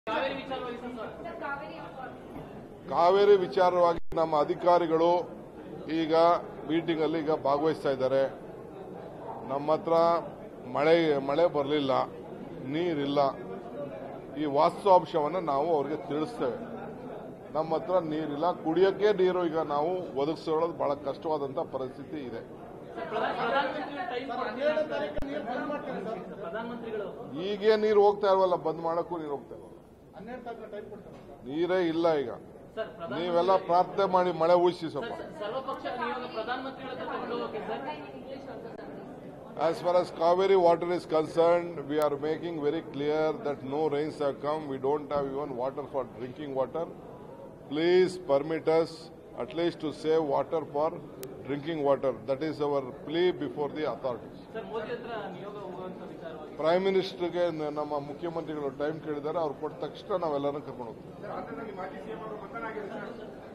ಕಾವೇರಿ ವಿಚಾರವಾಗಿ ಸರ್ ಕಾವೇರಿ ವಿಚಾರವಾಗಿ ನಮ್ಮ ಅಧಿಕಾರಿಗಳು ಈಗ ಮೀಟಿಂಗ್ ಅಲ್ಲಿ ಈಗ ಭಾಗವಹಿಸ್ತಾ ಇದ್ದಾರೆ ನಮ್ಮ ಹತ್ರ ಮಳೆ ಮಳೆ ಬರಲಿಲ್ಲ ನೀರಿಲ್ಲ ಈ ವಾಸ್ತವಾಂಶವನ್ನು ನಾವು ಅವರಿಗೆ ತಿಳಿಸ್ತೇವೆ ನಮ್ಮ ಹತ್ರ ನೀರಿಲ್ಲ ಕುಡಿಯೋಕ್ಕೆ ನೀರು ಈಗ ನಾವು ಒದಗಿಸೋದು ಬಹಳ ಕಷ್ಟವಾದಂತ ಪರಿಸ್ಥಿತಿ ಇದೆ ಪ್ರಧಾನಮಂತ್ರಿಗಳು ಟೈಮ್ ಪ್ರಧಾನಮಂತ್ರಿಗಳು ಈಗೇ ನೀರು ಹೋಗ್ತಾ ಇಲ್ವಲ್ಲ ಬಂದ್ ಮಾಡಕ್ಕೂ ನೀರು ಹೋಗ್ತಾ ಇಲ್ವಲ್ಲ ನೀರೇ ಇಲ್ಲ ಈಗ ಸರ್ ಪ್ರಧಾನ ನೀವೆಲ್ಲ ಪ್ರಾರ್ಥನೆ ಮಾಡಿ ಮಳೆ ಉಳಿಸಿ ಸ್ವಲ್ಪ ಸರ್ವಪಕ್ಷ ನಿಯೋಗ ಪ್ರಧಾನಮಂತ್ರಿಗಳ ಹತ್ರ ತಗೊಂಡು ಹೋಗಕ್ಕೆ sir As far as Kaveri water is concerned, we are making very clear that no rains have come. We don't have even water for drinking water. Please permit us at least to save water for drinking water. That is our plea before the authorities. Sir Modi ಹತ್ರ ನಿಯೋಗ ಹೋಗುವಂತ ವಿಚಾರವಾಗಿ prime ಮಿನಿಸ್ಟರ್ಗೆ ನಮ್ಮ ಮುಖ್ಯಮಂತ್ರಿಗಳು time ಕೇಳಿದ್ದಾರೆ ಅವ್ರು ಕೊಟ್ಟ ತಕ್ಷಣ ನಾವೆಲ್ಲರೂ ಕರ್ಕೊಂಡು ಹೋಗ್ತೀವಿ